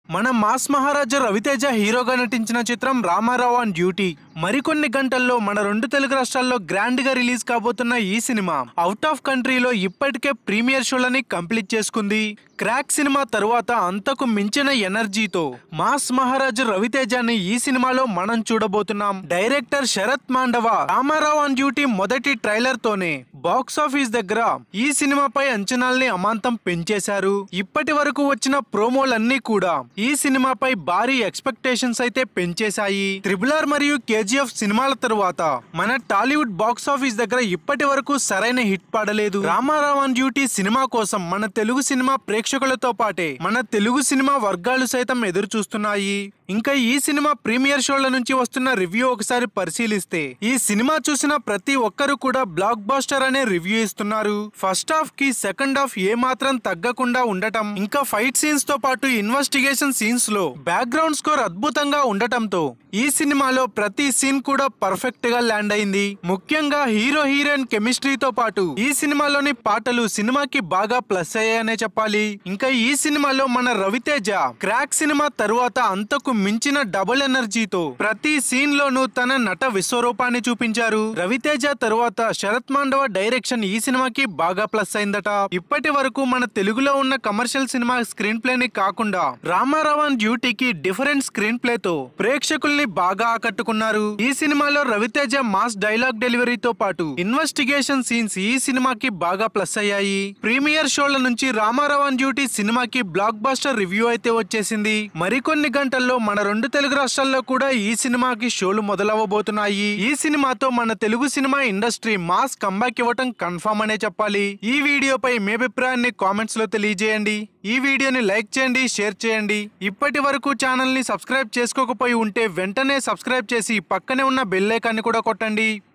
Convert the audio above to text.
మన మాస్ మహారాజా రవితేజ హీరోగా నటించిన చిత్రం రామారావు ఆన్ డ్యూటీ మరికొన్ని గంటల్లో మన రెండు తెలుగు రాష్ట్రాల్లో గ్రాండ్ గా రిలీజ్ కాబోతున్న ఈ సినిమా అవుట్ ఆఫ్ కంట్రీలో ఇప్పటికే ప్రీమియర్ షోలని కంప్లీట్ చేసుకుంది క్రాక్ సినిమా తరువాత అంతకు మించిన ఎనర్జీతో మాస్ మహారాజు రవితేజాని ఈ సినిమాలో మనం చూడబోతున్నాం director Sharath Mandava Ramarao on duty మొదటి ట్రైలర్ తోనే బాక్స్ ఆఫీస్ దగ్గర ఈ సినిమాపై అంచనాల్ని అమాంతం పెంచేశారు ఇప్పటి వరకు వచ్చిన ప్రోమోలన్నీ కూడా ఈ సినిమాపై భారీ ఎక్స్పెక్టేషన్స్ అయితే పెంచేశాయి త్రిబుల్ ఆర్ మరియు కేజీఎఫ్ సినిమాల తరువాత మన టాలీవుడ్ బాక్స్ ఆఫీస్ దగ్గర ఇప్పటి వరకు సరైన హిట్ పడలేదు రామారావు ఆన్ డ్యూటీ సినిమా కోసం మన తెలుగు సినిమా ప్రేక్షకులతో పాటే మన తెలుగు సినిమా వర్గాలు సైతం ఎదురు చూస్తున్నాయి ఇంకా ఈ సినిమా ప్రీమియర్ షోల నుంచి వస్తున్న రివ్యూ ఒకసారి పరిశీలిస్తే ఈ సినిమా చూసిన ప్రతి ఒక్కరు కూడా బ్లాక్ బాస్టర్ అనే రివ్యూ ఇస్తున్నారు ఫస్ట్ హాఫ్ కి సెకండ్ హాఫ్ ఏ మాత్రం తగ్గకుండా ఉండటం ఇంకా ఫైట్ సీన్స్ తో పాటు ఇన్వెస్టిగేషన్ సీన్స్ లో బ్యాక్గ్రౌండ్ స్కోర్ అద్భుతంగా ఉండటంతో ఈ సినిమాలో ప్రతి సీన్ కూడా పర్ఫెక్ట్ గా ల్యాండ్ అయింది ముఖ్యంగా హీరో హీరోయిన్ కెమిస్ట్రీతో పాటు ఈ సినిమాలోని పాటలు సినిమాకి బాగా ప్లస్ అయ్యాయనే చెప్పాలి ఇంకా ఈ సినిమాలో మన రవితేజ క్రాక్ సినిమా తరువాత అంతకు మించిన డబుల్ ఎనర్జీతో ప్రతి సీన్ లోనూ తన నట విశ్వరూపాన్ని చూపించారు రవితేజ తరువాత శరత్ మాండవ డైరెక్షన్ ఈ సినిమాకి బాగా ప్లస్ అయిందట ఇప్పటి వరకు మన తెలుగులో ఉన్న కమర్షియల్ సినిమా స్క్రీన్ ప్లే ని కాకుండా రామారావన్ డ్యూటీకి డిఫరెంట్ స్క్రీన్ ప్లే తో ప్రేక్షకుల్ని బాగా ఆకట్టుకున్నారు ఈ సినిమాలో రవితేజ మాస్ డైలాగ్ డెలివరీతో పాటు ఇన్వెస్టిగేషన్ సీన్స్ ఈ సినిమాకి బాగా ప్లస్ అయ్యాయి ప్రీమియర్ షోల నుంచి రామారావన్ డ్యూటీ సినిమాకి బ్లాక్ బాస్టర్ రివ్యూ అయితే వచ్చేసింది మరికొన్ని గంటల్లో మన రెండు తెలుగు రాష్ట్రాల్లో కూడా ఈ సినిమాకి షోలు మొదలవ్వబోతున్నాయి ఈ సినిమాతో మన Telugu cinema industry mass comeback ఇవ్వటం కన్ఫర్మ్ అనే చెప్పాలి ఈ వీడియోపై మీ అభిప్రాయాన్ని కామెంట్స్ లో తెలియజేయండి ఈ వీడియోని లైక్ చేయండి షేర్ చేయండి ఇప్పటి వరకు ఛానల్ ని సబ్స్క్రైబ్ చేసుకోకపోయి ఉంటే వెంటనే సబ్స్క్రైబ్ చేసి పక్కనే ఉన్న బెల్ ఐకాన్ని కూడా కొట్టండి